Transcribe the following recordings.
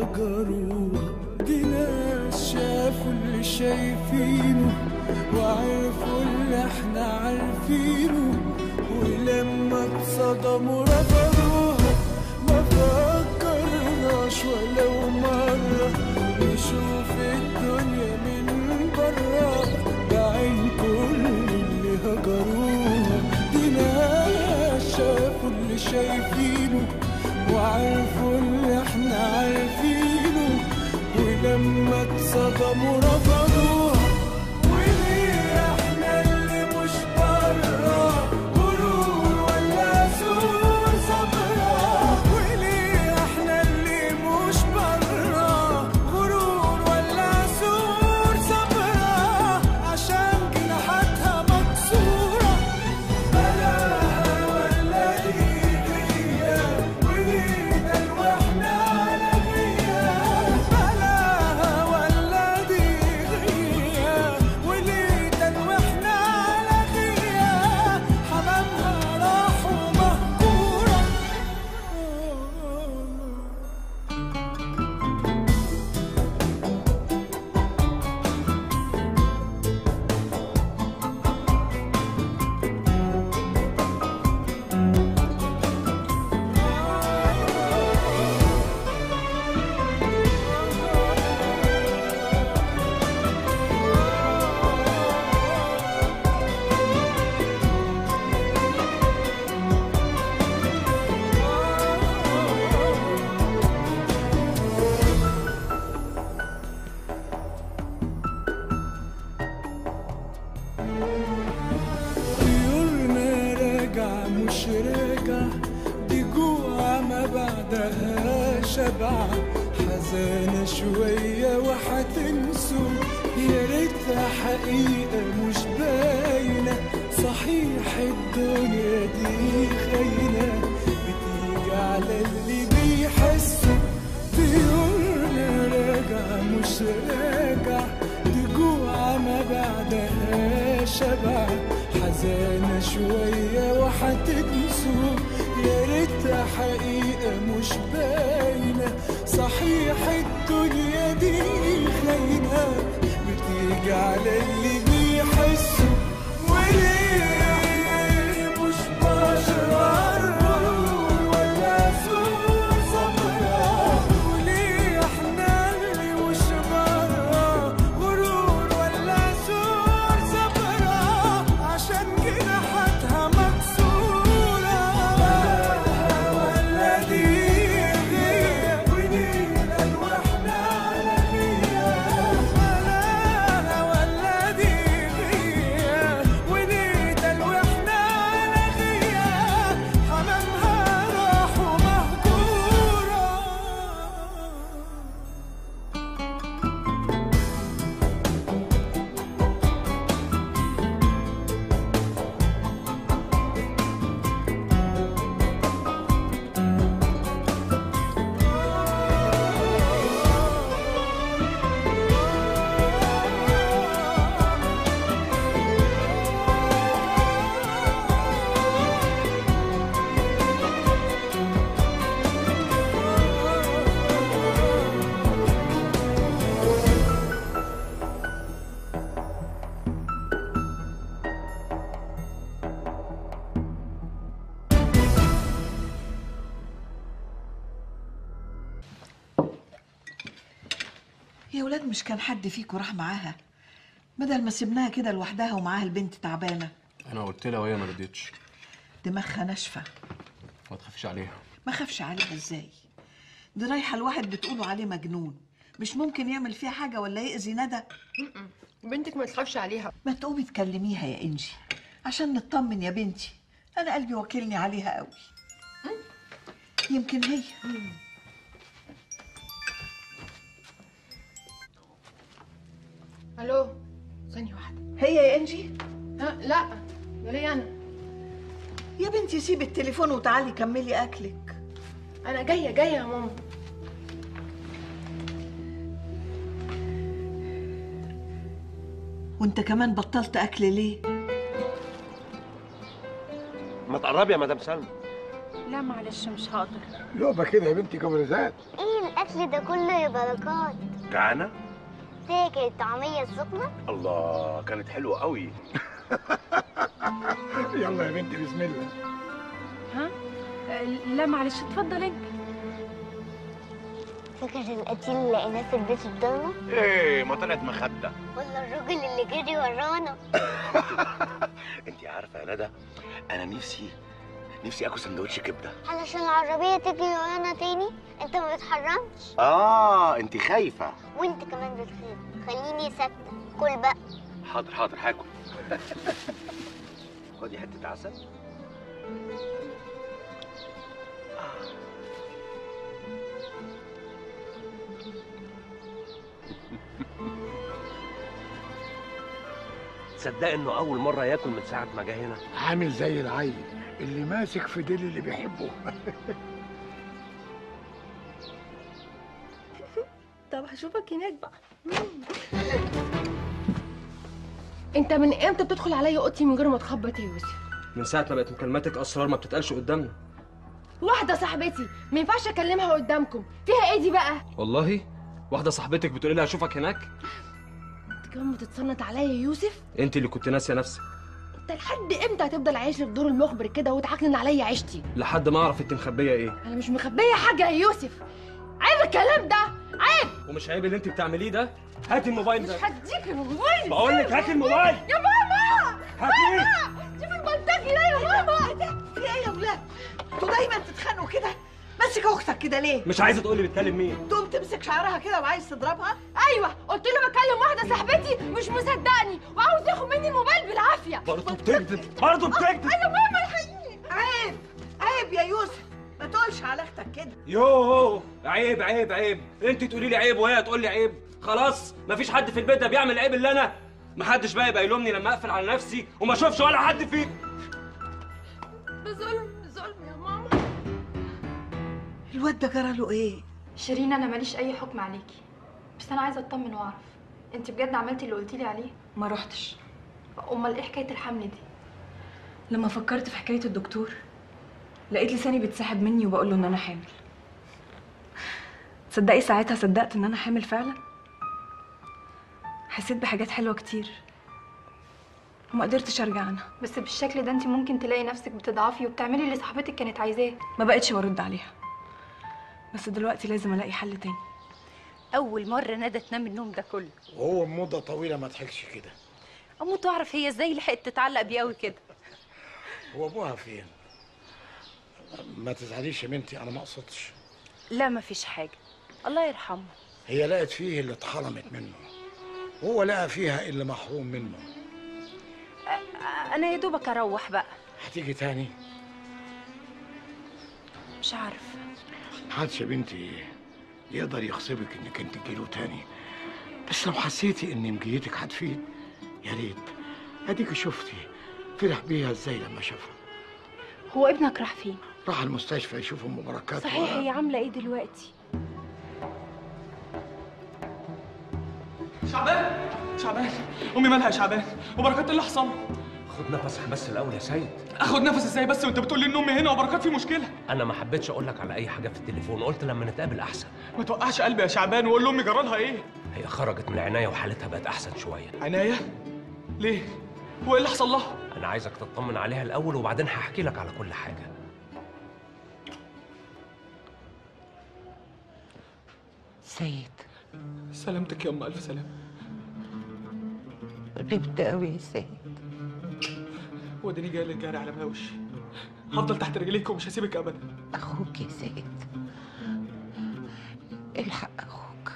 هجروها دي ناس شافوا اللي شايفينه وعرفوا اللي احنا عارفينه ولما اتصدموا رفضوها ما فكرناش ولو مرة نشوف الدنيا من برا بعين كل اللي هجروها دي ناس شافوا اللي شايفينه وعرفوا اللي احنا عارفينه ولما اتصدموا رفضوها وليه احنا اللي مش برا غرور ولا سوء صبرا وليه احنا اللي مش برا غرور ولا سوء صبرا عشان جناحاتها مكسورة بلاها ولا ايديا ولينا واحنا على غياب بلاها ولا دي غياب ولينا واحنا على غياب حمامها راح ومهجورة طيورنا راجع مش راجع دي جوع ما بعدها شبع حزانة شوية وحتنسوا يا ريتها حقيقة مش باينة صحيح الدنيا دي خاينة بتيجي على اللي بيحسوا طيورنا راجع مش راجع دي جوع ما بعدها شبع حزانة شوية وحتنسوا يا ريتها حقيقة مش باينة صحيح الدنيا دي خاينة بتيجي على اللي بيحسوا وليه مش بشر ولا سوء صبرا وليه احنا اللي مش برا غرور ولا سوء صبرا عشان جناحاتها مكسورة ولا دي غياب ولينا واحنا على غياب ولا ولا دي غياب ولينا واحنا على غياب حمامها راح ومهجورة يا ولاد مش كان حد فيكم راح معاها بدل ما سيبناها كده لوحدها ومعاها البنت تعبانه انا قلت لها وهي ما رضيتش دماغها ناشفه ما تخافيش عليها ما خافش عليها ازاي دي رايحه الواحد بتقولوا عليه مجنون مش ممكن يعمل فيها حاجه ولا يأذي ندى بنتك ما تخافش عليها ما تقومي تكلميها يا انجي عشان نطمن يا بنتي انا قلبي واكلني عليها قوي يمكن هي الو ثانيه واحده هي يا انجي ها لا ده ليه انا يا بنتي سيبي التليفون وتعالي كملي اكلك انا جايه جايه يا ماما وانت كمان بطلت اكل ليه ما تقربي يا مدام سلمى لا معلش مش هقدر لقمة كده يا بنتي قبل ذات ايه الاكل الأكل ده كله يا بركات جعانة؟ تاكل الطعمية السخنة الله كانت حلوة قوي يلا يا بنتي بسم الله ها لا معلش اتفضل انت فاكر القتيل اللي لقيناه في البيت الضلمة ايه ما طلعت مخدة ولا الراجل اللي جري ورانا انت عارفة يا ندى انا نفسي نفسي اكل سندوتش كبدة علشان العربية تجري ورانا تاني انت ما بتحرمش اه انت خايفة وانت كمان بتخير خليني ساكتة كل بقى حاضر حاضر هاكل خدي حتة عسل تصدق انه اول مره ياكل من ساعه ما جه هنا عامل زي العيل اللي ماسك في ديل اللي بيحبه طب هشوفك هناك بقى انت من امتى بتدخل عليا اوضتي من غير ما تخبط يا يوسف من ساعة ما بقت مكالماتك أسرار ما بتتقالش قدامنا واحده صاحبتي ما ينفعش اكلمها قدامكم فيها ايه دي بقى والله واحدة صاحبتك بتقولي لي هشوفك هناك انت كمان بتتصنت عليا يا يوسف أنت اللي كنت ناسية نفسك انت لحد امتى هتفضل عايش لي في دور المخبر كده وتعكنن عليا عيشتي لحد ما أعرف أنت مخبية إيه انا مش مخبيه حاجه يا يوسف عيب الكلام ده عيب ومش عيب اللي أنت بتعمليه ده هاتي الموبايل مش ده هديك الموبايل بقول لك هاتي الموبايل يا ماما هاتيه شوف البلطجي ده يا ماما في ايه يا ولاد انتوا دايما تتخانقوا كده ماسك اختك كده ليه مش عايزة تقولي بتكلم مين تقوم تمسك شعرها كده وعايز تضربها ايوه قلت له بكلم واحده صاحبتي مش مصدقني وعاوز ياخد مني الموبايل بالعافيه برضه بتكذب برضه بتكذب يا ماما الحقيقي عيب عيب يا يوسف ما تقولش على اختك كده يوه عيب عيب عيب انت تقولي لي عيب وهي تقول لي عيب خلاص مفيش حد في البيت ده بيعمل العيب اللي انا محدش بقى يبقى يلومني لما اقفل على نفسي وما اشوفش ولا حد فيكم ده ظلم ظلم يا ماما الواد ده جرى له ايه شيرين انا ماليش اي حكم عليكي بس انا عايزه اطمن واعرف انت بجد عملتي اللي قلتيلي عليه ما رحتش امال ايه حكايه الحمل دي لما فكرت في حكاية الدكتور لقيت لساني بيتسحب مني وبقول له ان انا حامل تصدقي ساعتها صدقت ان انا حامل فعلا حسيت بحاجات حلوة كتير وما قدرتش ارجع عنها بس بالشكل ده انت ممكن تلاقي نفسك بتضعفي وبتعملي اللي صاحبتك كانت عايزاه ما بقتش برد عليها بس دلوقتي لازم الاقي حل تاني أول مرة ندى تنام النوم ده كله وهو مدة طويلة ما ضحكش كده أموت أعرف هي إزاي لحقت تتعلق بيه قوي كده هو ابوها فين؟ ما تزعليش يا بنتي انا ما اقصدش لا مفيش حاجة الله يرحمه هي لقت فيه اللي اتحرمت منه وهو لقى فيها اللي محروم منه أ- أنا يا دوبك أروح بقى هتيجي تاني مش عارفة محدش يا بنتي يقدر يغصبك انك انت تجيله تاني بس لو حسيتي ان مجيتك هتفيد يا ريت اديكي شفتي فرح بيها ازاي لما شافها هو ابنك راح فين؟ راح المستشفى يشوف ام بركات صحيح هي عاملة إيه دلوقتي؟ شعبان شعبان امي مالها يا شعبان وبركات إيه اللي حصل خد نفسك بس الاول يا سيد اخد نفس ازاي بس وانت بتقول لي ان امي هنا وبركات في مشكله انا ما حبيتش اقول لك على اي حاجه في التليفون قلت لما نتقابل احسن ما توقعش قلبي يا شعبان وقول لامي جرالها ايه هي خرجت من العنايه وحالتها بقت احسن شويه عنايه ليه هو ايه اللي حصل لها انا عايزك تطمن عليها الاول وبعدين هحكي لك على كل حاجه سيد سلامتك يا ام الف سلام غبت قوي يا سيد وديني جاي لك جاري على وشي هفضل تحت رجليك ومش هسيبك ابدا اخوك يا سيد الحق اخوك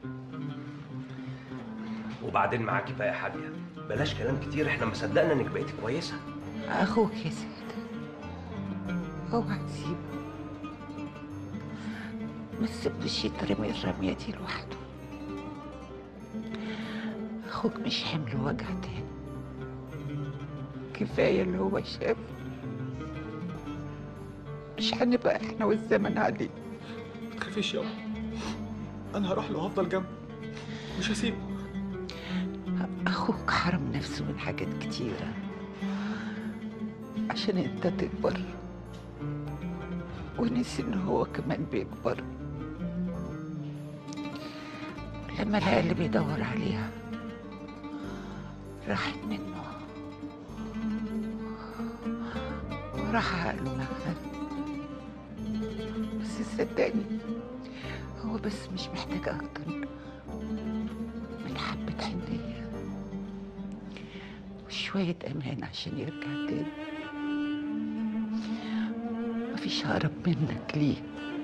وبعدين معاكي بقى يا حاجه بلاش كلام كتير احنا ما صدقنا انك بقيتي كويسه اخوك يا سيد اوعى تسيبه ما تسيبوش يترمي الرمية دي لوحده اخوك مش حمل وجع تاني كفاية اللي هو شافه مش هنبقى احنا والزمن عليه ما تخافيش يا ام انا هروح له وهفضل جنبه مش هسيبه أخوك حرم نفسه من حاجات كتيرة عشان أنت تكبر ونسي إن هو كمان بيكبر لما لقى اللي بيدور عليها راحت منه وراح عقله معاها بس صدقني هو بس مش محتاج أكتر من حبة حنية وشوية أمان عشان يرجع تاني مفيش أقرب منك ليه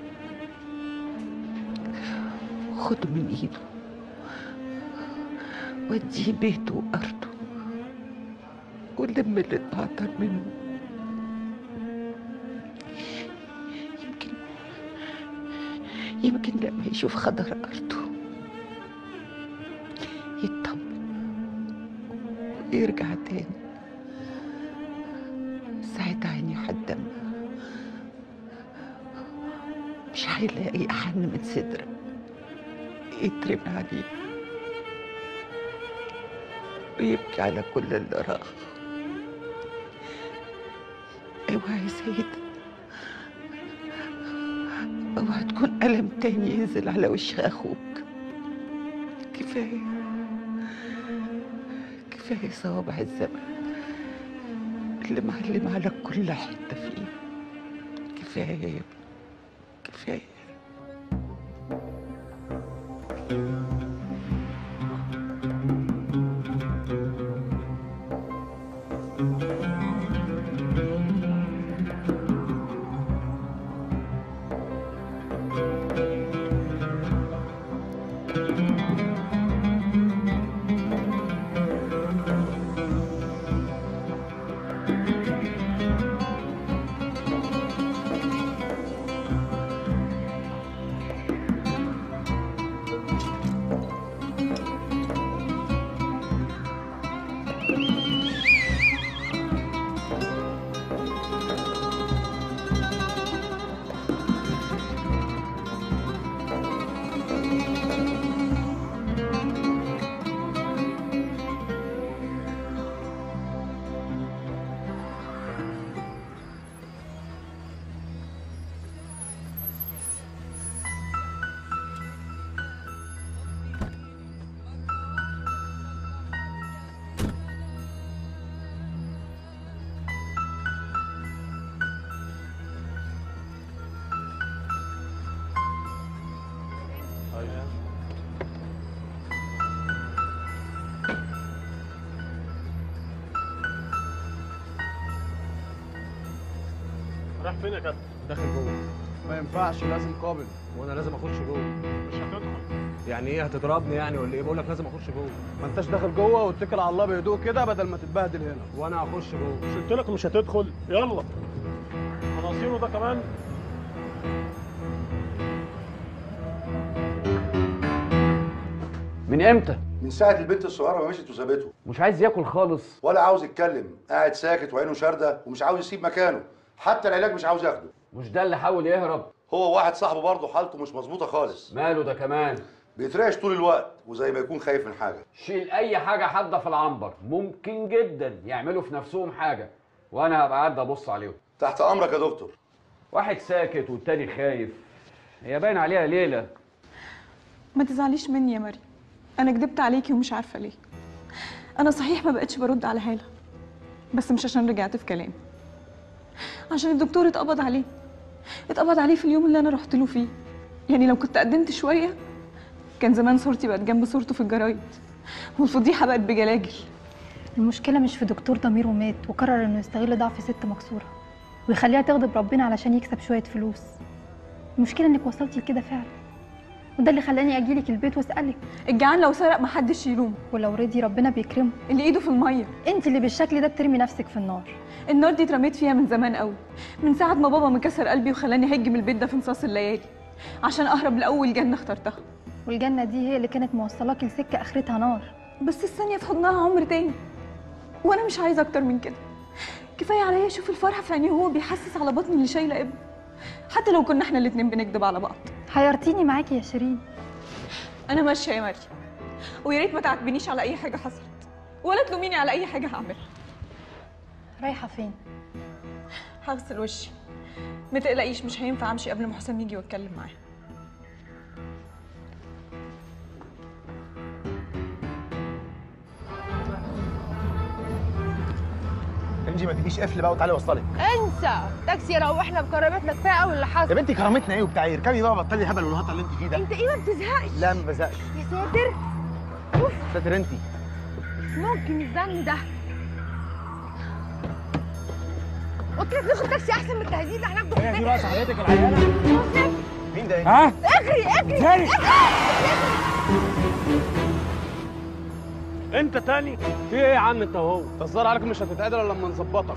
خده من إيده وديه بيته وأرضه ولم اللي اتعطر منه يمكن يمكن لما يشوف خضر أرضه يطمن ويرجع تاني ساعتها عيني هتدمع مش هيلاقي أحن من صدرك يترمي عليه ويبكي على كل اللي راح اوعى يا سيد اوعى تكون ألم تاني ينزل على وش أخوك كفاية كفاية صوابع الزمن اللي معلم على كل حتة فيه كفاية يا ابني كفاية راح فين يا كابتن؟ داخل جوه ما ينفعش لازم قابل وانا لازم اخش جوه مش هتدخل يعني ايه هتضربني يعني ولا ايه بقول لك لازم اخش جوه ما انتش داخل جوه واتكل على الله بهدوء كده بدل ما تتبهدل هنا وانا هخش جوه مش قلت لك مش هتدخل يلا مناصيره ده كمان من امتى من ساعة البنت الصغيرة ما مشيت وسابته مش عايز ياكل خالص ولا عاوز يتكلم قاعد ساكت وعينه شاردة ومش عاوز يسيب مكانه حتى العلاج مش عاوز ياخده مش ده اللي حاول يهرب هو واحد صاحبه برضه حالته مش مظبوطة خالص ماله ده كمان بيترعش طول الوقت وزي ما يكون خايف من حاجة شيل اي حاجه حاده في العنبر ممكن جدا يعملوا في نفسهم حاجه وانا هبقى قاعد ابص عليهم تحت أمرك يا دكتور واحد ساكت والتاني خايف هي باين عليها ليله ما تزعليش مني يا مريم انا كدبت عليكي ومش عارفه ليه انا صحيح ما بقتش برد على هاله بس مش عشان رجعت في كلامي عشان الدكتور اتقبض عليه اتقبض عليه في اليوم اللي انا رحت له فيه يعني لو كنت قدمت شويه كان زمان صورتي بقت جنب صورته في الجرايد والفضيحه بقت بجلاجل المشكلة مش في دكتور ضميره مات وقرر انه يستغل ضعف ست مكسورة ويخليها تغضب ربنا علشان يكسب شوية فلوس المشكلة انك وصلتي لكده فعلا وده اللي خلاني اجيلك البيت واسألك الجعان لو سرق محدش يلومه ولو رضي ربنا بيكرمه اللي ايده في الميه انت اللي بالشكل ده بترمي نفسك في النار النار دي اترميت فيها من زمان قوي من ساعه ما بابا مكسر قلبي وخلاني هج من البيت ده في نصاص الليالي عشان اهرب لاول جنه اخترتها والجنة دي هي اللي كانت موصلاكي لسكة اخرتها نار بس الثانيه في حضنها عمر تاني وانا مش عايزه اكتر من كده كفايه عليا اشوف الفرحه في عينيه وهو بيحسس على بطني اللي شايله ابنه حتى لو كنا احنا الاتنين بنكذب على بعض حيرتيني معاكي يا شيرين انا ماشيه يا مريم ويا ريت ما تعاتبنيش على اي حاجه حصلت ولا تلوميني على اي حاجه هعملها رايحة فين هغسل وشي ما تقلقيش مش هينفع امشي قبل ما حسام يجي واتكلم معاه انجي ما تجيش قفل بقى وتعالي وصلك انسى تاكسي روحنا بكرامتنا كفايه قوي اللي حصل يا بنتي كرامتنا ايه وبتاع ايه اركبي بقى بطلي الهبل والهطل اللي انت فيه ده انت ايه ما بتزهقش لا ما بزهقش يا ساتر ساتر انت مش ممكن الزن ده قلت لك ناخد تاكسي احسن من التهديد اللي هناخده هي دي بقى صاحبتك العيانه مين ده ها؟ اجري اجري تاني. اجري انت تاني في ايه يا عم انت وهو تصدر عليك مش هتتقادر الا لما نظبطك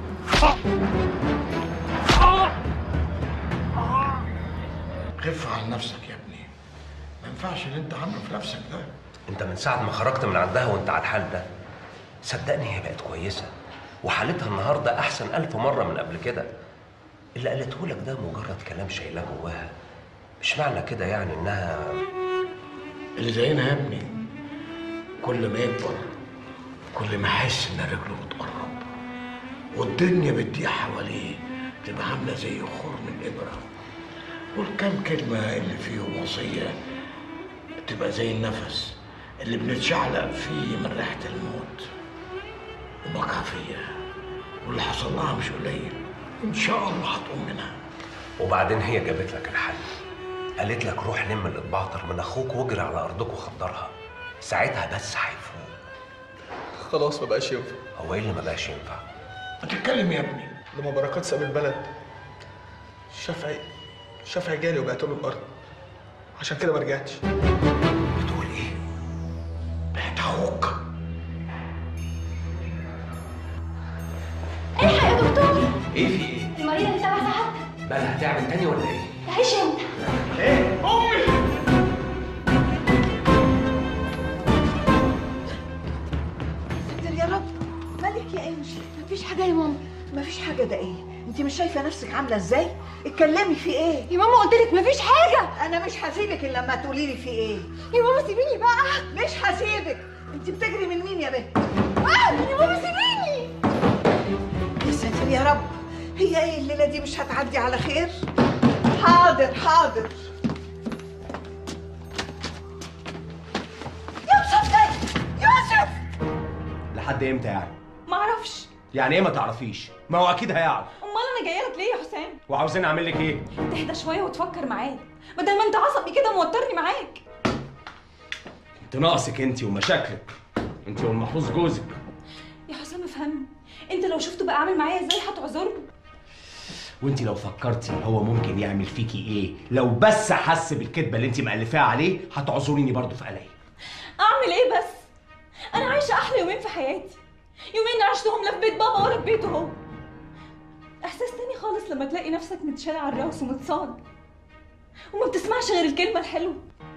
خف على نفسك يا ابني ما ينفعش اللي انت عامله في نفسك ده انت من ساعه ما خرجت من عندها وانت على الحال ده صدقني هي بقت كويسه وحالتها النهارده احسن الف مره من قبل كده اللي قالته لك ده مجرد كلام شايلاه جواها مش معنى كده يعني انها اللي زينا يا ابني كل ما يكبر كل ما يحس ان رجله بتقرب والدنيا بتضيق حواليه تبقى عامله زي خرم الابره والكام كلمه اللي فيه وصيه بتبقى زي النفس اللي بنتشعلق فيه من ريحه الموت وبقع فيا واللي حصل لها مش قليل ان شاء الله هتقوم منها وبعدين هي جابت لك الحل قالت لك روح لم الاتبعتر من اخوك واجري على ارضك وخدرها ساعتها بس هيفوق خلاص ما بقاش ينفع هو ايه اللي ما بقاش ينفع اتكلم يا ابني لما بركات ساب البلد شافعي شافعي جالي وبعت له الارض عشان كده ما رجعتش بتقول ايه بعت اخوك الحق يا دكتور ايه في ايه المريضه اللي تبع ساعات بقى هتعمل تاني ولا ايه تعيش انت ايه امي ستر يا رب مالك يا انجي مفيش حاجه يا ماما مفيش حاجه ده ايه انت مش شايفه نفسك عامله ازاي اتكلمي في ايه يا ماما قلت لك مفيش حاجه انا مش هسيبك الا لما تقولي لي في ايه يا ماما سيبيني بقى مش هسيبك انت بتجري من مين يا بنت آه يا ماما سيبيني يا ساتر يا رب هي ايه الليله دي مش هتعدي على خير حاضر حاضر يوسف ده يوسف لحد امتى يعني معرفش يعني ايه ما تعرفيش ما هو اكيد هيعرف امال انا جايه لك ليه يا حسام وعاوزين اعمل لك ايه تهدى شويه وتفكر معايا بدل ما انت عصبي كده موترني معاك انت ناقصك انت ومشاكلك انت والمحفوظ جوزك يا حسام افهمني انت لو شفته بقى عامل معايا ازاي هتعذره وانت لو فكرتي هو ممكن يعمل فيكي ايه لو بس حس بالكذبه اللي انت مألفاها عليه هتعذريني برضه في قلقي اعمل ايه بس انا عايشه احلى يومين في حياتي يومين عشتهم لا في بيت بابا ولا في بيته هو احساس تاني خالص لما تلاقي نفسك متشال على الراس ومتصان وما بتسمعش غير الكلمه الحلوه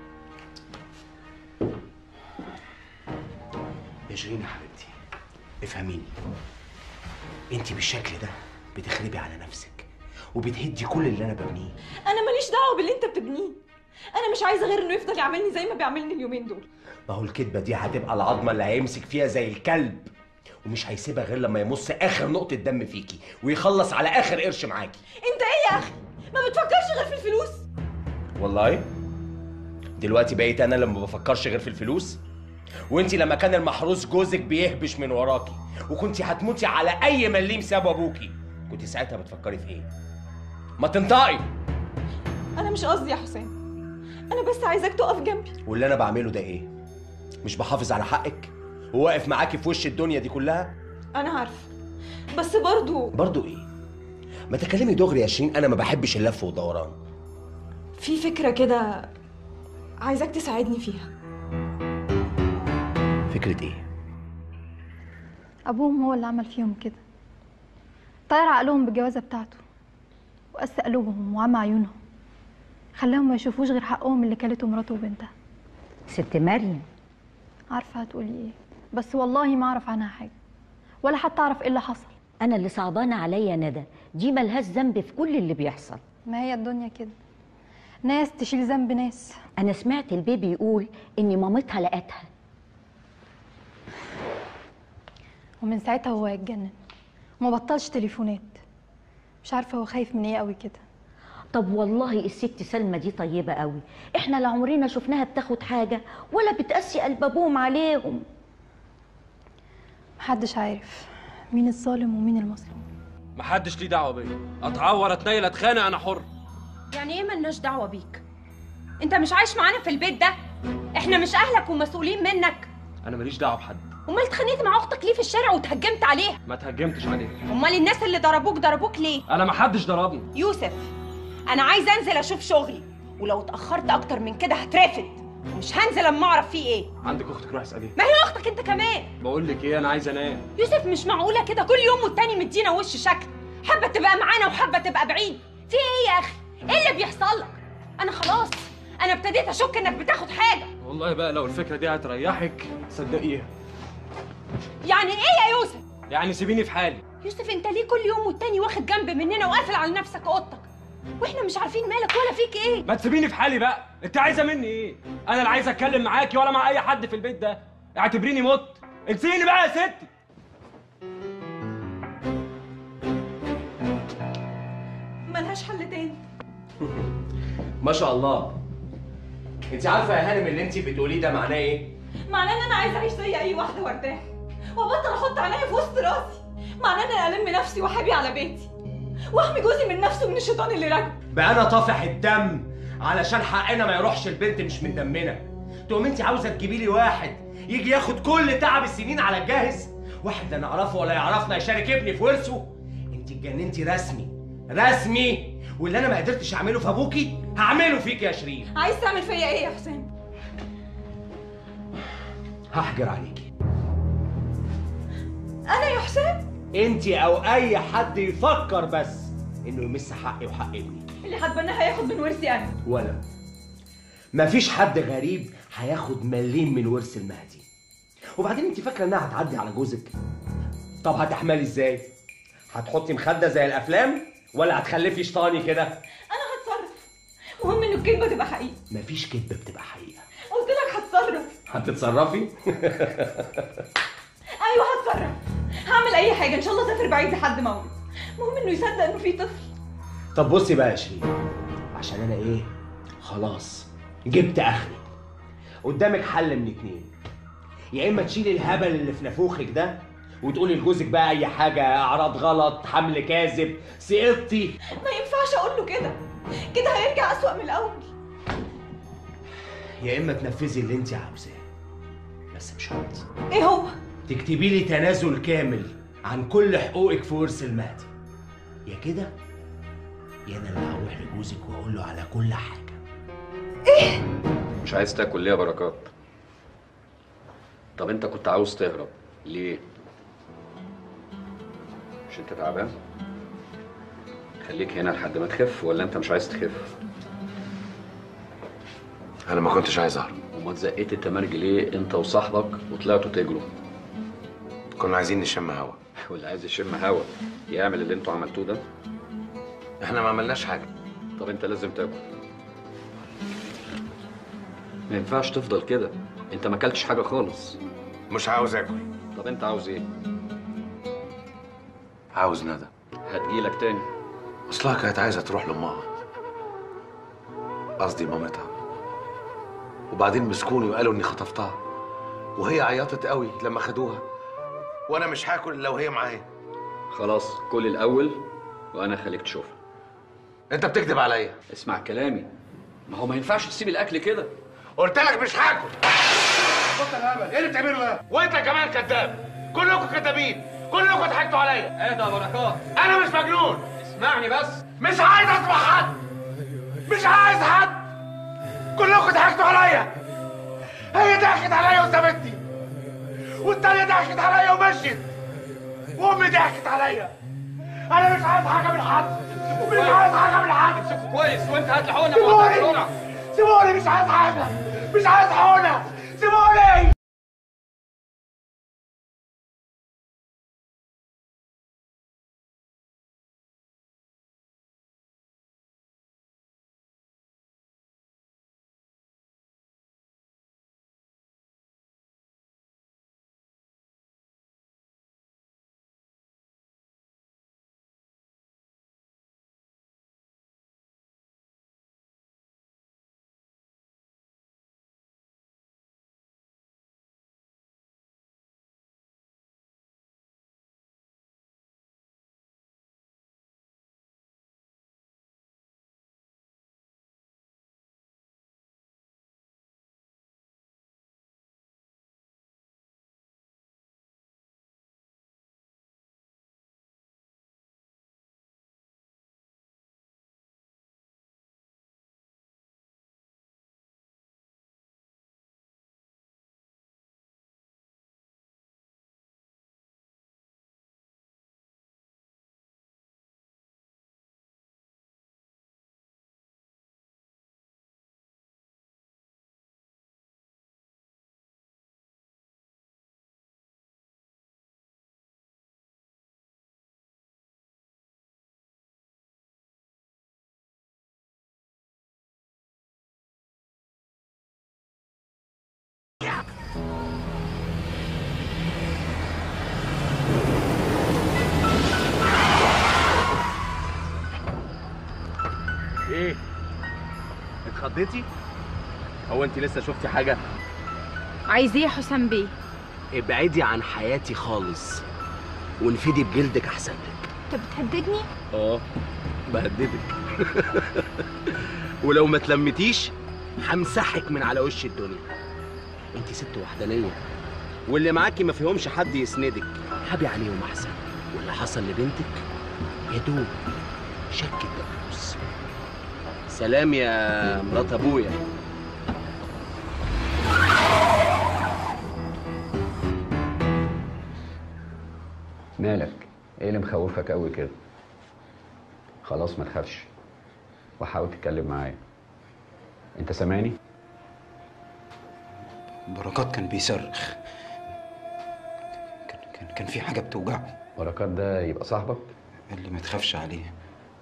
يا شيرين يا حبيبتي افهميني انت بالشكل ده بتخربي على نفسك وبتهدي كل اللي انا ببنيه انا ماليش دعوه باللي انت بتبنيه انا مش عايزه غير انه يفضل يعاملني زي ما بيعاملني اليومين دول ما هو الكدبه دي هتبقى العظمه اللي هيمسك فيها زي الكلب ومش هيسيبها غير لما يمص اخر نقطه دم فيكي ويخلص على اخر قرش معاكي انت ايه يا اخي ما بتفكرش غير في الفلوس والله دلوقتي بقيت انا لما بفكرش غير في الفلوس وانت لما كان المحروس جوزك بيهبش من وراكي وكنت هتموتي على اي مليم ساب ابوكي كنت ساعتها بتفكري في ايه ما تنطقي انا مش قصدي يا حسام انا بس عايزاك تقف جنبي واللي انا بعمله ده ايه مش بحافظ على حقك وواقف معاكي في وش الدنيا دي كلها انا عارفه بس برضو برضو ايه ما تكلمي دغري يا شيرين انا ما بحبش اللف والدوران في فكره كده عايزاك تساعدني فيها فكره ايه ابوهم هو اللي عمل فيهم كده طير عقلهم بالجوازه بتاعته وقس قلوبهم وعمى عيونهم خلاهم ما يشوفوش غير حقهم اللي كلته مراته وبنتها ست مريم عارفه هتقولي ايه بس والله ما اعرف عنها حاجه ولا حتى اعرف ايه اللي حصل انا اللي صعبانه عليا ندى دي ملهاش ذنب في كل اللي بيحصل ما هي الدنيا كده ناس تشيل ذنب ناس انا سمعت البيبي يقول ان مامتها لقتها ومن ساعتها هو هيتجنن وما بطلش تليفونات مش عارفه هو خايف من ايه قوي كده طب والله الست سلمى دي طيبه قوي احنا لا عمرنا شفناها بتاخد حاجه ولا بتقسي قلب ابوهم عليهم محدش عارف مين الظالم ومين المظلوم محدش ليه دعوه بيا اتعور اتنيل اتخانق انا حر يعني ايه ملناش دعوه بيك انت مش عايش معانا في البيت ده احنا مش اهلك ومسؤولين منك انا ماليش دعوه بحد امال اتخانقت مع اختك ليه في الشارع وتهجمت عليها ما تهجمتش عليه امال الناس اللي ضربوك ضربوك ليه انا محدش ضربني يوسف انا عايزه انزل اشوف شغلي ولو اتاخرت اكتر من كده هترفد ومش هنزل اما اعرف فيه ايه عندك اختك روح اساليها ما هي اختك انت كمان بقول لك ايه انا عايز انام يوسف مش معقوله كده كل يوم والتاني مدينا وش شكل حابه تبقى معانا وحابه تبقى بعيد في ايه يا اخي ايه اللي بيحصل لك انا خلاص انا ابتديت اشك انك بتاخد حاجه والله بقى لو الفكره دي هتريحك صدقيها يعني ايه يا يوسف يعني سيبيني في حالي يوسف انت ليه كل يوم والتاني واخد جنب مننا وقافل على نفسك اوضتك واحنا مش عارفين مالك ولا فيك ايه ما تسيبيني في حالي بقى انت عايزه مني ايه انا اللي عايز اتكلم معاكي ولا مع اي حد في البيت ده اعتبريني مت انسيني بقى يا ستي ملهاش حل تاني ما شاء الله انت عارفه يا هانم اللي انت بتقوليه ده معناه ايه معناه ان انا عايزه اعيش زي اي واحده وارتاح وابطل احط عينيا في وسط راسي معناه ان انا الم نفسي واحبي على بيتي واحمي جوزي من نفسه ومن الشيطان اللي راكبه بقى انا طافح الدم علشان حقنا ما يروحش البنت مش من دمنا تقوم انت عاوزه تجيبي لي واحد يجي ياخد كل تعب السنين على الجاهز واحد لا نعرفه ولا يعرفنا يشارك ابني في ورثه انت اتجننتي رسمي رسمي واللي انا ما قدرتش اعمله في ابوكي هعمله فيك يا شيرين عايز تعمل فيا ايه يا حسام هحجر عليكي انا يا حسام انت او اي حد يفكر بس انه يمس حقي وحق ابني اللي هتبناه هياخد من ورثي انا ولا مفيش حد غريب هياخد مليم من ورث المهدي وبعدين انت فاكره انها هتعدي على جوزك طب هتحملي ازاي هتحطي مخده زي الافلام ولا هتخلفي شيطاني كده انا هتصرف المهم ان الكلمه تبقى حقيقه مفيش كدبه بتبقى حقيقه قلت لك هتصرف هتتصرفي ايوه هتصرف هعمل اي حاجه ان شاء الله اسافر بعيد لحد ما اولد المهم انه يصدق انه في طفل طب بصي بقى يا شيرين عشان انا ايه خلاص جبت اخري قدامك حل من اتنين يا اما تشيلي الهبل اللي في نافوخك ده وتقولي لجوزك بقى اي حاجه اعراض غلط حمل كاذب سقطتي ما ينفعش اقول له كده كده هيرجع اسوأ من الاول يا اما تنفذي اللي انت عاوزاه بس بشرط ايه هو تكتبي لي تنازل كامل عن كل حقوقك في ورث المهدي يا كده يا انا اللي هروح لجوزك واقول له على كل حاجه مش عايز تاكل ليه يا بركات طب انت كنت عاوز تهرب ليه مش انت تعبان خليك هنا لحد ما تخف ولا انت مش عايز تخف انا ما كنتش عايز اهرب وما تزقيت التمرج ليه انت وصاحبك وطلعتوا تجروا كنا عايزين نشم هوا واللي عايز يشم هوا يعمل اللي انتوا عملتوه ده احنا ما عملناش حاجه طب انت لازم تاكل ما ينفعش تفضل كده انت ما اكلتش حاجه خالص مش عاوز اكل طب انت عاوز ايه عاوز ندى هتجيلك تاني اصلها كانت عايزه تروح لامها قصدي مامتها وبعدين مسكوني وقالوا اني خطفتها وهي عيطت قوي لما خدوها وانا مش هاكل الا وهي معايا خلاص كل الاول وانا خليك تشوفها انت بتكذب عليا اسمع كلامي ما هو ما ينفعش تسيب الاكل كده قلت لك مش هاكل بطل هبل ايه اللي بتعمله ده وانت كمان كذاب كلكم كذابين كلكم ضحكتوا عليا اهدى يا بركات انا مش مجنون اسمعني بس مش عايز اسمع حد مش عايز حد كلكم ضحكتوا عليا هي ضحكت عليا وسابتني والتانية ضحكت عليا ومشيت وامي ضحكت عليا انا مش عايز حاجه من حد مش عايز حاجه من حد امسكوا كويس وانت هات لحقنا سيبوني سيبوني مش عايز حاجه مش عايز حقنه سيبوني ايه اتخضيتي هو انت لسه شفتي حاجه عايز ايه يا حسام بيه ابعدي عن حياتي خالص وانفدي بجلدك احسن لك انت بتهددني اه بهددك ولو ما تلمتيش همسحك من على وش الدنيا انت ست وحدانيه واللي معاكي ما فيهمش حد يسندك حبي عليهم احسن واللي حصل لبنتك يا دوب شك الدبوس سلام يا مرات ابويا مالك ايه اللي مخوفك قوي كده خلاص ما تخافش وحاول تتكلم معايا انت سامعني بركات كان بيصرخ كان, كان, كان في حاجة بتوجعه بركات ده يبقى صاحبك قال لي ما تخافش عليه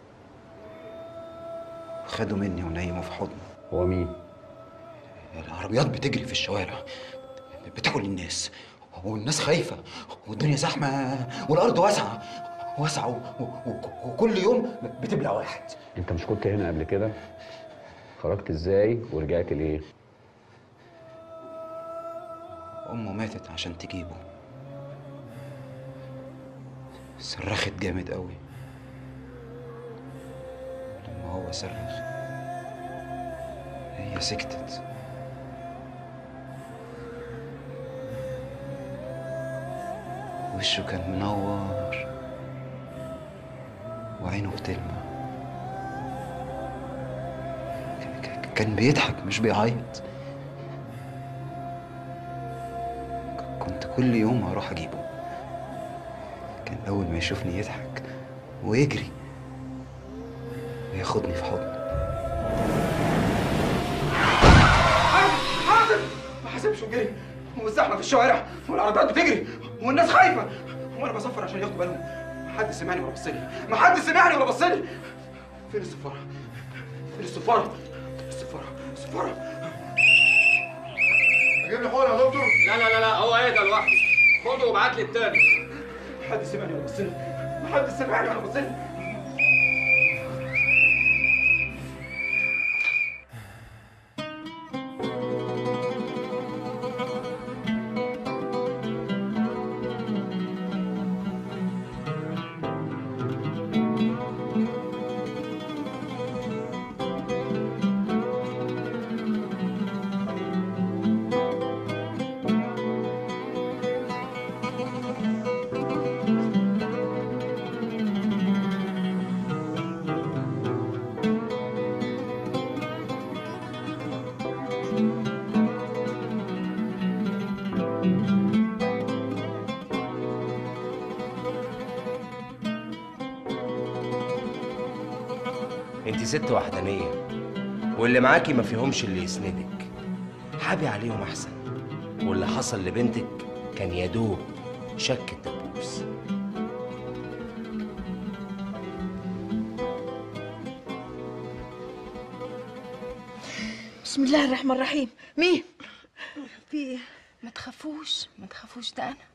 خده مني ونيمه في حضنه هو مين؟ العربيات بتجري في الشوارع بتاكل الناس والناس خايفة والدنيا زحمة والأرض واسعة واسعة و- و- و- وكل يوم بتبلع واحد انت مش كنت هنا قبل كده خرجت ازاي ورجعت ليه أمه ماتت عشان تجيبه صرخت جامد قوي لما هو صرخ هي سكتت وشه كان منور وعينه بتلمع ك- ك- كان بيضحك مش بيعيط كنت كل يوم هروح اجيبه كان اول ما يشوفني يضحك ويجري وياخدني في حضنه حازم ما حاسبش وجري والزحمه في الشوارع والعربيات بتجري والناس خايفه وانا بصفر عشان ياخدوا بالهم ما حد سمعني ولا بص لي ما حد سمعني ولا بص لي فين السفاره فين السفاره السفاره السفاره اجيب لي حقنه يا دكتور لا لا لا لا هو ايه ده لوحده خده وابعت لي التاني ما حد سمعني ولا بص لي ما حد سمعني ولا بص لي انت ست وحدانيه واللي معاكي ما فيهمش اللي يسندك حابي عليهم احسن واللي حصل لبنتك كان يا دوب شك الدبوس بسم الله الرحمن الرحيم مين في ايه ما تخافوش ما تخافوش ده انا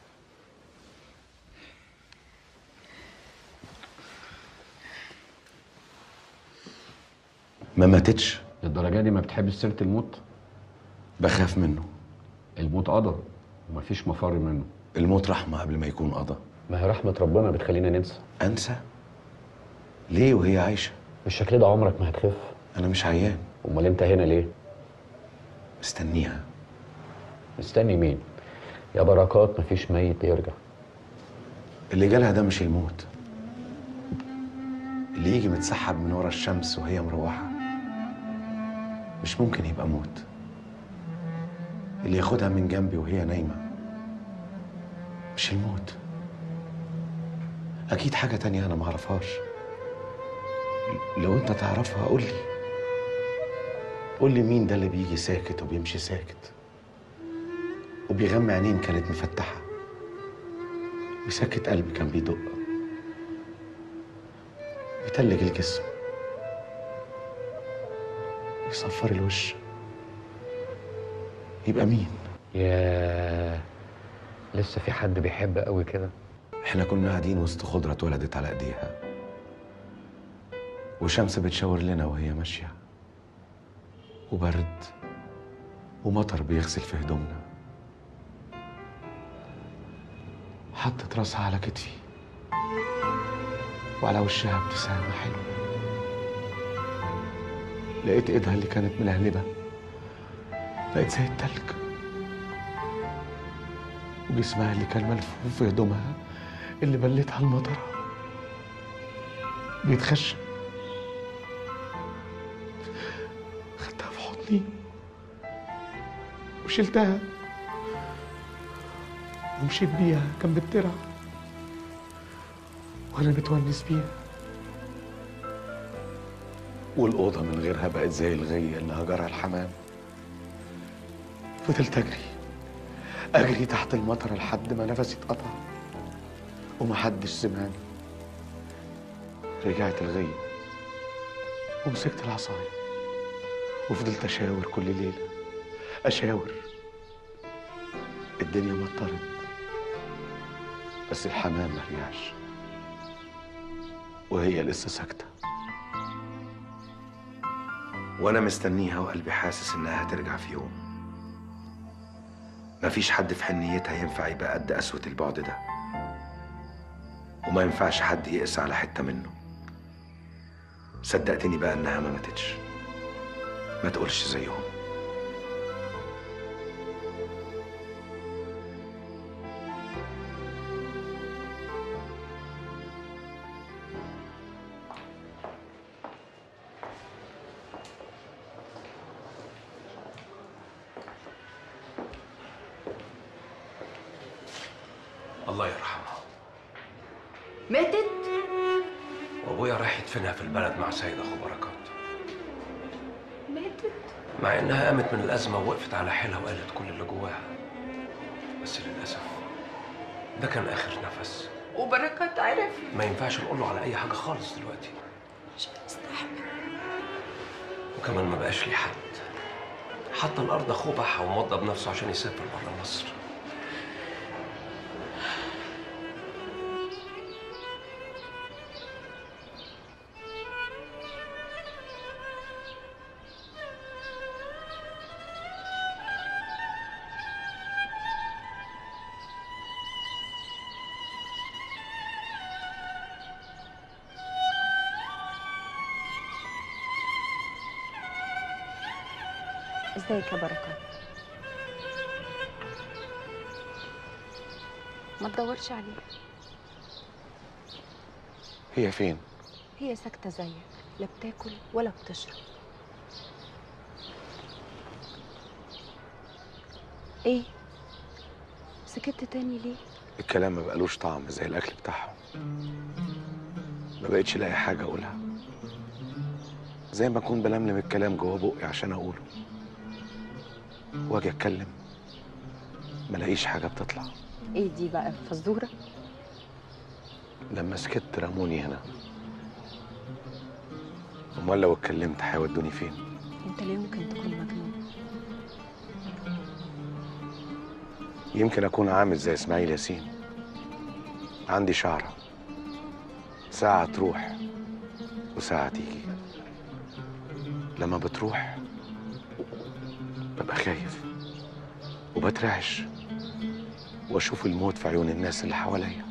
ما ماتتش للدرجه دي ما بتحبش سيره الموت بخاف منه الموت قضى ومفيش مفر منه الموت رحمة قبل ما يكون قضى ما هي رحمه ربنا بتخلينا ننسى أنسى؟ ليه وهي عايشة؟ بالشكل ده عمرك ما هتخف أنا مش عيان امال انت هنا ليه مستنيها مستني مين يا بركات مفيش ميت بيرجع اللي جالها ده مش الموت اللي يجي متسحب من ورا الشمس وهي مروحة مش ممكن يبقى موت اللي ياخدها من جنبي وهي نايمة مش الموت أكيد حاجة تانية أنا معرفهاش لو أنت تعرفها قول لي قول لي مين ده اللي بيجي ساكت وبيمشي ساكت وبيغمي عينين كانت مفتحة ويسكت قلب كان بيدق يتلج الجسم يصفر الوش يبقى مين؟ ياه لسه في حد بيحب قوي كده احنا كنا قاعدين وسط خضرة اتولدت على ايديها وشمس بتشاور لنا وهي ماشية وبرد ومطر بيغسل في هدومنا حطت راسها على كتفي وعلى وشها ابتسامة حلوة لقيت ايدها اللي كانت ملهلبة بقت زي التلج وجسمها اللي كان ملفوف في هدومها اللي بلتها المطرة بيتخشب خدتها في حضني وشلتها ومشيت بيها جنب الترع وانا متونس بيها والأوضة من غيرها بقت زي الغية اللي هجرها الحمام فضلت أجري أجري تحت المطر لحد ما نفسي اتقطع ومحدش سمعني رجعت الغية ومسكت العصاية وفضلت أشاور كل ليلة أشاور الدنيا مطرت بس الحمام ما رجعش وهي لسه ساكتة وأنا مستنيها وقلبي حاسس إنها هترجع في يوم مفيش حد في حنيتها ينفع يبقى قد قسوة البعد ده وما ينفعش حد يقسى على حتة منه صدقتني بقى إنها ما ماتتش ما تقولش زيهم الله يرحمها ماتت وابويا راح يدفنها في البلد مع سيد اخو بركات ماتت مع انها قامت من الازمه ووقفت على حيلها وقالت كل اللي جواها بس للاسف ده كان اخر نفس وبركات عرف ما ينفعش نقول له على اي حاجه خالص دلوقتي مش هستحمل وكمان ما بقاش ليه حد حتى الارض اخوه باعها ومضى بنفسه عشان يسافر بره مصر ازيك يا بركات ما تدورش عليها هي فين؟ هي ساكتة زيك لا بتاكل ولا بتشرب ايه سكت تاني ليه الكلام ما بقالوش طعم زي الأكل بتاعهم ما بقتش لاقي حاجة أقولها زي ما أكون بلملم الكلام جوه بقي عشان أقوله وأجي أتكلم ما لاقيش حاجة بتطلع ايه دي بقى فزورة لما سكت رموني هنا أمال لو اتكلمت هيودوني فين؟ انت ليه ممكن تكون مجنون يمكن أكون عامل زي إسماعيل ياسين عندي شعرة ساعة تروح وساعة تيجي لما بتروح ببقى خايف وبترعش واشوف الموت في عيون الناس اللي حواليا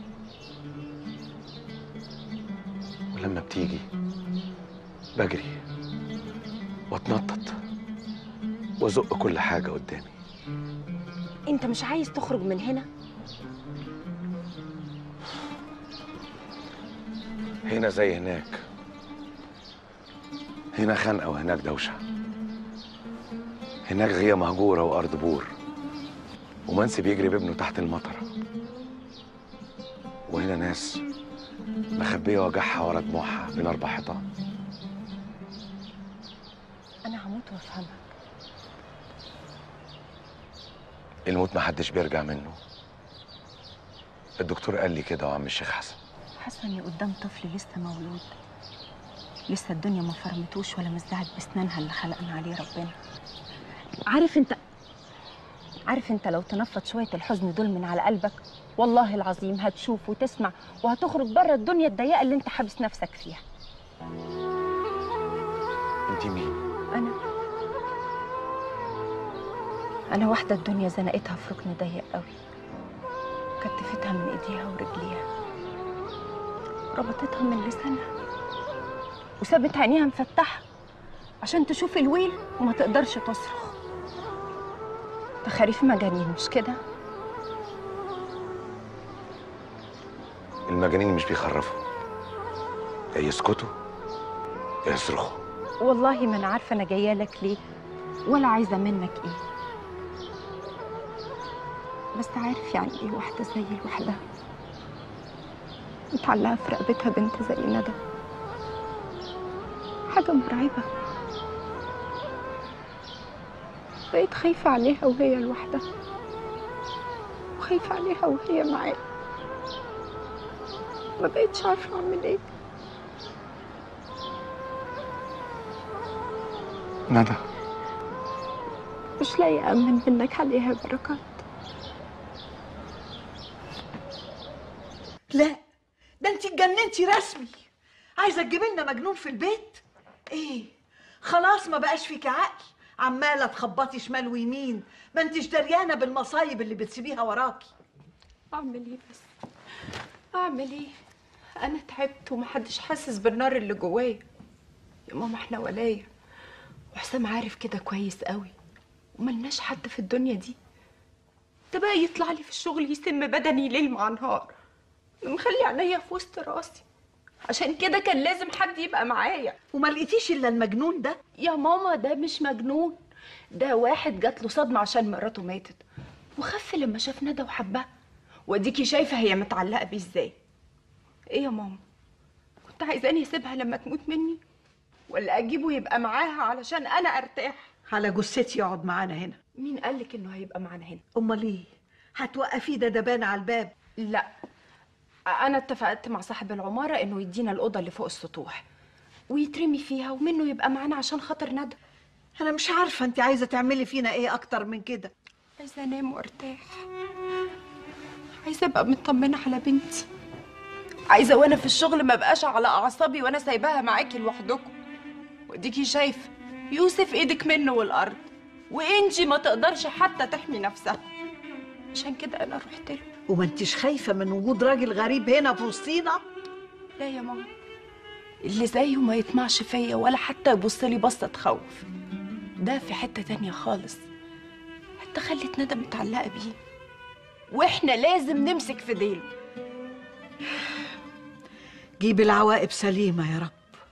ولما بتيجي بجري واتنطط وازق كل حاجة قدامي انت مش عايز تخرج من هنا هنا زي هناك هنا خنقة وهناك دوشة هناك غية مهجورة وأرض بور ومنسي بيجري بابنه تحت المطرة وهنا ناس مخبية وجعها ورا دموعها بين أربع حيطان انا هموت وافهمك الموت محدش بيرجع منه الدكتور قال لي كده وعم الشيخ حسن حاسه اني قدام طفل لسه مولود لسه الدنيا ما فرمتوش ولا مزعت بسنانها اللي خلقنا عليه ربنا عارف انت عارف انت لو تنفض شويه الحزن دول من على قلبك والله العظيم هتشوف وتسمع وهتخرج بره الدنيا الضيقه اللي انت حابس نفسك فيها انت مين انا انا واحده الدنيا زنقتها في ركن ضيق قوي كتفتها من ايديها ورجليها ربطتها من لسانها وسابت عينيها مفتحه عشان تشوف الويل وما تقدرش تصرخ تخاريف مجانين مش كده المجانين مش بيخرفوا يا يسكتوا يا يصرخوا والله ما انا عارفه انا جايه لك ليه ولا عايزه منك ايه بس عارف يعني ايه واحده زي لوحدها متعلقه في رقبتها بنت زي ندى حاجه مرعبه بقيت خايفه عليها وهي لوحدها وخايفه عليها وهي معايا ما بقيتش عارفه اعمل ايه ندى مش لاقيه امن منك عليها يا بركات لا ده انت اتجننتي رسمي عايزه تجيبي لنا مجنون في البيت ايه خلاص ما بقاش فيك عقل عماله تخبطي شمال ويمين ما انتش دريانه بالمصايب اللي بتسيبيها وراكي اعمل ايه بس اعمل ايه انا تعبت ومحدش حاسس بالنار اللي جوايا يا ماما احنا ولايا وحسام عارف كده كويس قوي وملناش حد في الدنيا دي ده بقى يطلع لي في الشغل يسم بدني ليل مع نهار مخلي عينيا في وسط راسي عشان كده كان لازم حد يبقى معايا وما لقيتيش الا المجنون ده يا ماما ده مش مجنون ده واحد جات له صدمه عشان مراته ماتت وخف لما شاف ندى وحبها واديكي شايفه هي متعلقه بيه ازاي ايه يا ماما كنت عايزاني اسيبها لما تموت مني ولا اجيبه يبقى معاها علشان انا ارتاح على جثتي يقعد معانا هنا مين قالك انه هيبقى معانا هنا امال ايه هتوقفيه ده دبان على الباب لا انا اتفقت مع صاحب العماره انه يدينا الاوضه اللي فوق السطوح ويترمي فيها ومنه يبقى معانا عشان خاطر ندى انا مش عارفه انت عايزه تعملي فينا ايه اكتر من كده عايزه انام وارتاح عايزه ابقى مطمنه على بنتي عايزه وانا في الشغل ما بقاش على اعصابي وانا سايباها معاكي لوحدكم واديكي شايفه يوسف ايدك منه والارض وانجي ما تقدرش حتى تحمي نفسها عشان كده انا رحت له وما انتش خايفه من وجود راجل غريب هنا في وسطينا لا يا ماما اللي زيه ما يطمعش فيا ولا حتى يبص لي بصه تخوف ده في حته تانية خالص حتى خلت ندى متعلقه بيه واحنا لازم نمسك في ديله جيب العواقب سليمه يا رب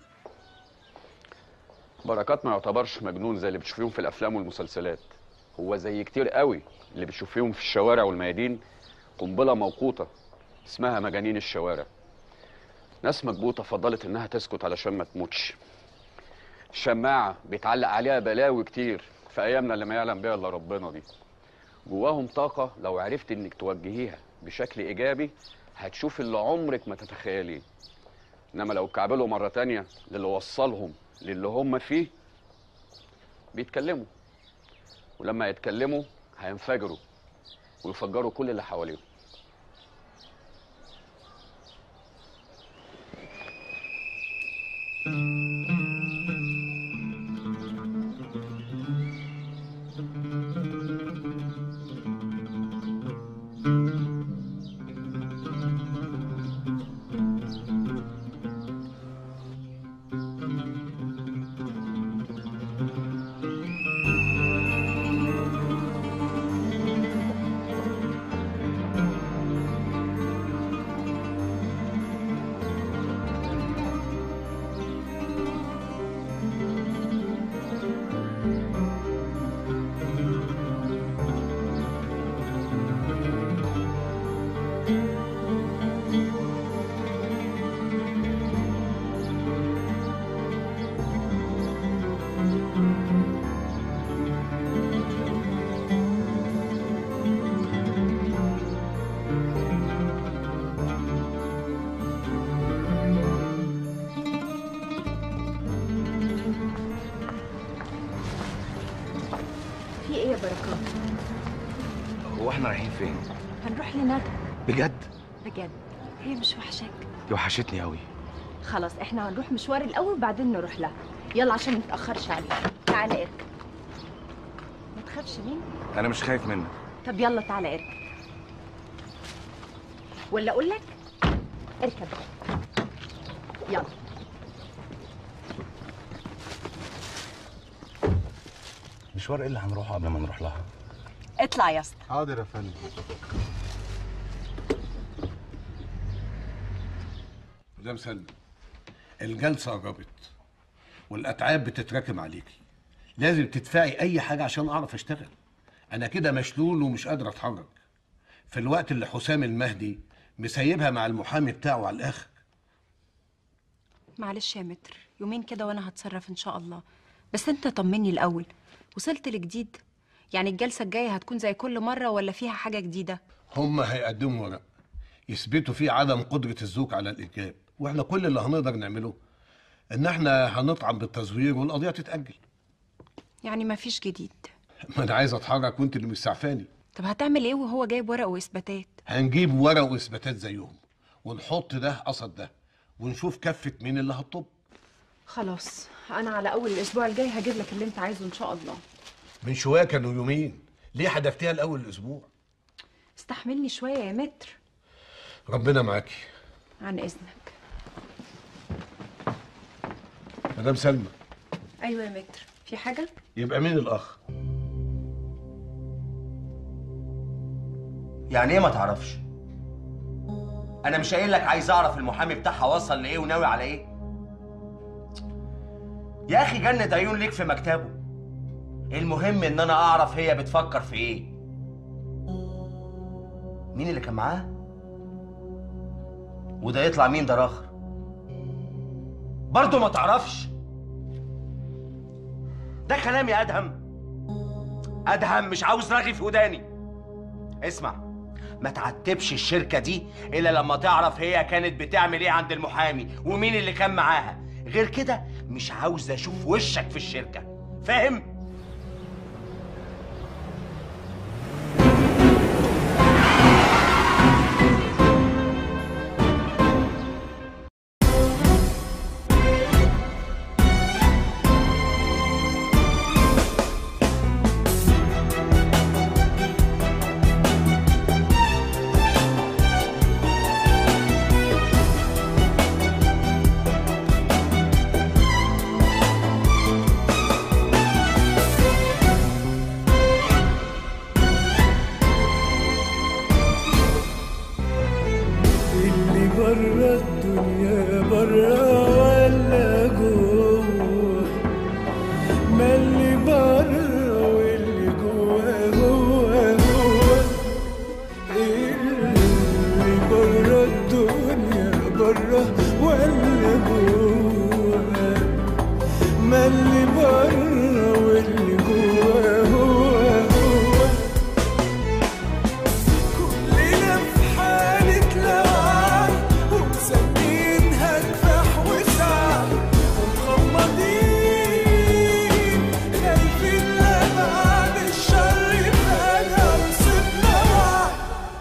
بركات ما يعتبرش مجنون زي اللي بتشوفيهم في الافلام والمسلسلات هو زي كتير قوي اللي بتشوفيهم في الشوارع والميادين قنبله موقوته اسمها مجانين الشوارع ناس مكبوته فضلت انها تسكت علشان ما تموتش الشماعه بيتعلق عليها بلاوي كتير في ايامنا اللي ما يعلم بيها الا ربنا دي جواهم طاقه لو عرفت انك توجهيها بشكل ايجابي هتشوف اللي عمرك ما تتخيليه انما لو كعبلوا مره تانية للي وصلهم للي هم فيه بيتكلموا ولما يتكلموا هينفجروا ويفجروا كل اللي حواليهم هو احنا رايحين فين هنروح لندى بجد بجد هي مش وحشاك دي وحشتني قوي خلاص احنا هنروح مشوار الاول وبعدين نروح لها يلا عشان نتاخرش عليها تعالى اركب ما تخافش مني انا مش خايف منك طب يلا تعالى اركب ولا اقول لك اركب يلا مشوار ايه اللي هنروحه قبل ما نروح لها اطلع يا اسطى حاضر يا فندم مدام سلمى الجلسة قربت والأتعاب بتتراكم عليكي لازم تدفعي أي حاجة عشان أعرف أشتغل أنا كده مشلول ومش قادر أتحرك في الوقت اللي حسام المهدي مسيبها مع المحامي بتاعه على الآخر معلش يا متر يومين كده وانا هتصرف ان شاء الله بس انت طمني الاول وصلت لجديد يعني الجلسه الجايه هتكون زي كل مره ولا فيها حاجه جديده هم هيقدموا ورق يثبتوا فيه عدم قدرة الزوج على الإنجاب وإحنا كل اللي هنقدر نعمله إن إحنا هنطعن بالتزوير والقضية تتأجل يعني ما فيش جديد ما أنا عايز أتحرك وأنت اللي مستعفاني طب هتعمل ايه وهو جايب ورق واثباتات هنجيب ورق وإثباتات زيهم ونحط ده قصد ده ونشوف كفة مين اللي هتطب خلاص انا على اول الاسبوع الجاي هجيب لك اللي انت عايزه ان شاء الله من شوية كانوا يومين ليه حدفتيها الأول الأسبوع استحملني شويه يا متر ربنا معاكي عن اذنك مدام سلمى ايوه يا متر في حاجه يبقى مين الأخ يعني ايه ما تعرفش انا مش قايل لك عايز اعرف المحامي بتاعها وصل لايه وناوي على ايه يا اخي جنة عيون ليك في مكتبه المهم ان انا اعرف هي بتفكر في ايه مين اللي كان معاه وده يطلع مين ده راخر برضه ما تعرفش ده كلام يا ادهم ادهم مش عاوز رغي في وداني اسمع ما تعتبش الشركة دي إلا لما تعرف هي كانت بتعمل إيه عند المحامي ومين اللي كان معاها غير كده مش عاوز أشوف وشك في الشركة فاهم؟ اللي برا الدنيا برا ولا جوه ما اللي برا واللي جوه هو هو اللي برا الدنيا برا ولا جوه ما اللي برا واللي جوه هو هو كلنا في حالة لوعان ومسمينها كفاح وسعة ومغمضين خايفين لا بعد الشر يبقى مصيبنا وعد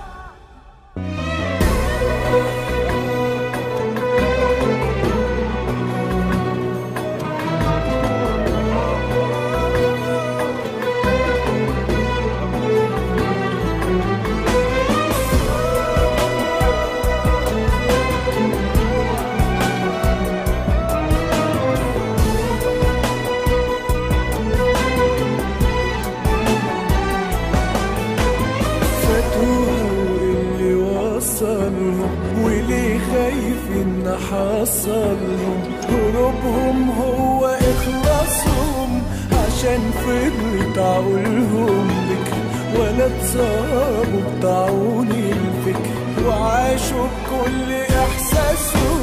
فاتوها واللي وصلهم وليه خايفين نحصلهم هروبهم هو إخلاصهم عشان فضلت عقولهم بكر ولا اتصابوا بطاعون الفكر وعاشوا بكل إحساسهم